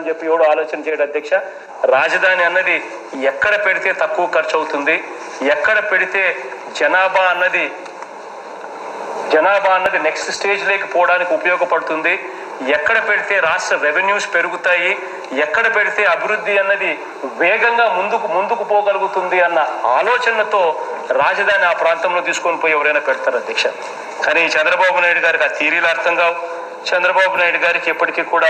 అని చెప్పి ఎవడు ఆలోచన చేయడు అధ్యక్ష రాజధాని అన్నది ఎక్కడ పెడితే తక్కువ ఖర్చు అవుతుంది ఎక్కడ పెడితే జనాభా అన్నది జనాభా అన్నది నెక్స్ట్ స్టేజ్ లేకి పోవడానికి ఉపయోగపడుతుంది ఎక్కడ పెడితే రాష్ట్ర రెవెన్యూస్ పెరుగుతాయి ఎక్కడ పెడితే అభివృద్ధి అన్నది వేగంగా ముందుకు ముందుకు పోగలుగుతుంది అన్న ఆలోచనతో రాజధాని ఆ ప్రాంతంలో తీసుకొని పోయి ఎవరైనా పెడతారు అధ్యక్ష కానీ చంద్రబాబు నాయుడు గారికి ఆ థీరీలు అర్థం కావు చంద్రబాబు నాయుడు గారికి ఎప్పటికీ కూడా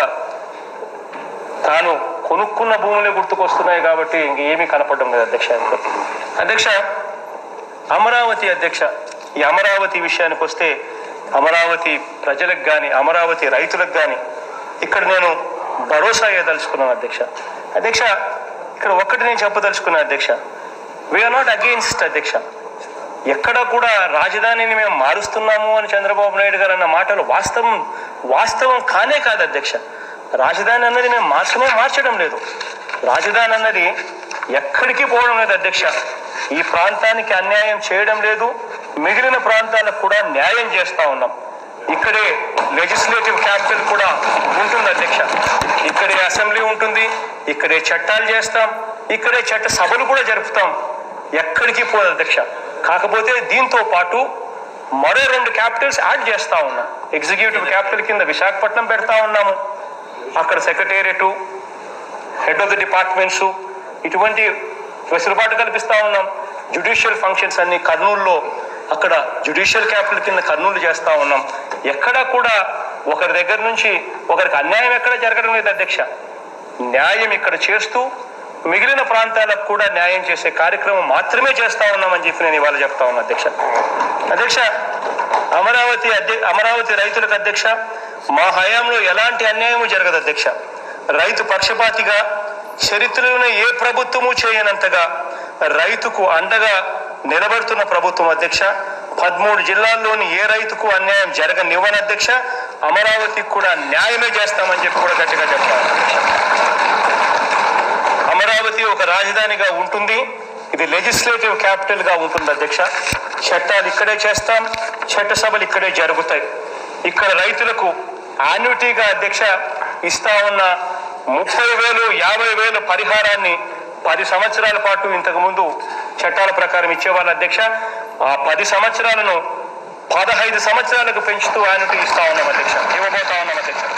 తాను కొనుక్కున్న భూములే గుర్తుకొస్తున్నాయి కాబట్టి ఇంకేమీ కనపడడం లేదు అధ్యక్ష ఆయనకు. అధ్యక్ష అమరావతి అధ్యక్ష ఈ అమరావతి విషయానికి వస్తే అమరావతి ప్రజలకు కానీ అమరావతి రైతులకు కానీ ఇక్కడ నేను భరోసా ఇవ్వదలుచుకున్నాను అధ్యక్ష అధ్యక్ష ఇక్కడ ఒక్కటి నేను చెప్పదలుచుకున్నాను అధ్యక్ష వీఆర్ నాట్ అగెయిన్స్ట్ అధ్యక్ష ఎక్కడ కూడా రాజధానిని మేము మారుస్తున్నాము అని చంద్రబాబు నాయుడు గారు అన్న మాటలు వాస్తవం వాస్తవం కానే కాదు అధ్యక్ష రాజధాని అన్నది మేము మార్చమే మార్చడం లేదు రాజధాని అన్నది ఎక్కడికి పోవడం లేదు అధ్యక్ష ఈ ప్రాంతానికి అన్యాయం చేయడం లేదు మిగిలిన ప్రాంతాలకు కూడా న్యాయం చేస్తా ఉన్నాం ఇక్కడే లెజిస్లేటివ్ క్యాపిటల్ కూడా ఉంటుంది అధ్యక్ష ఇక్కడే అసెంబ్లీ ఉంటుంది ఇక్కడే చట్టాలు చేస్తాం ఇక్కడే చట్ట సభలు కూడా జరుపుతాం ఎక్కడికి పోదు అధ్యక్ష కాకపోతే దీంతో పాటు మరో రెండు క్యాపిటల్స్ యాడ్ చేస్తా ఉన్నాం ఎగ్జిక్యూటివ్ క్యాపిటల్ కింద విశాఖపట్నం పెడతా ఉన్నాము అక్కడ secretariat head of the departments ఇటువంటి వెసులుబాటు కల్పిస్తా ఉన్నాం జుడిషియల్ ఫంక్షన్స్ అన్ని కర్నూలులో అక్కడ జుడిషియల్ క్యాపిటల్ కింద కర్నూలు చేస్తా ఉన్నాం ఎక్కడా కూడా ఒకరి దగ్గర నుంచి ఒకరికి అన్యాయం ఎక్కడ జరగడం లేదు అధ్యక్ష న్యాయం ఇక్కడ చేస్తూ మిగిలిన ప్రాంతాలకు కూడా న్యాయం చేసే కార్యక్రమం మాత్రమే చేస్తా ఉన్నామని చెప్పి నేను ఇవాళ చెప్తా ఉన్నా అధ్యక్ష అధ్యక్ష అమరావతి అధ్య అమరావతి రైతులకు అధ్యక్ష మా హయాంలో ఎలాంటి అన్యాయము జరగదు అధ్యక్ష రైతు పక్షపాతిగా చరిత్రలోనే ఏ ప్రభుత్వము చేయనంతగా రైతుకు అండగా నిలబడుతున్న ప్రభుత్వం అధ్యక్ష పదమూడు జిల్లాల్లోని ఏ రైతుకు అన్యాయం జరగనివ్వని అధ్యక్ష అమరావతికి కూడా న్యాయమే చేస్తామని చెప్పి కూడా గట్టిగా చెప్తాను అధ్యక్ష అమరావతి ఒక రాజధానిగా ఉంటుంది ఇది లెజిస్లేటివ్ క్యాపిటల్ గా ఉంటుంది అధ్యక్ష చట్టాలు ఇక్కడే చేస్తాం చట్టసభలు ఇక్కడే జరుగుతాయి ఇక్కడ రైతులకు యాన్యుటీగా అధ్యక్ష ఇస్తా ఉన్న ముప్పై వేలు యాభై వేలు పరిహారాన్ని పది సంవత్సరాల పాటు ఇంతకు ముందు చట్టాల ప్రకారం ఇచ్చేవాళ్ళ అధ్యక్ష ఆ పది సంవత్సరాలను పదహైదు సంవత్సరాలకు పెంచుతూ యాన్యుటీ ఇస్తా ఉన్నాం అధ్యక్ష ఇవ్వబోతా ఉన్నాం అధ్యక్ష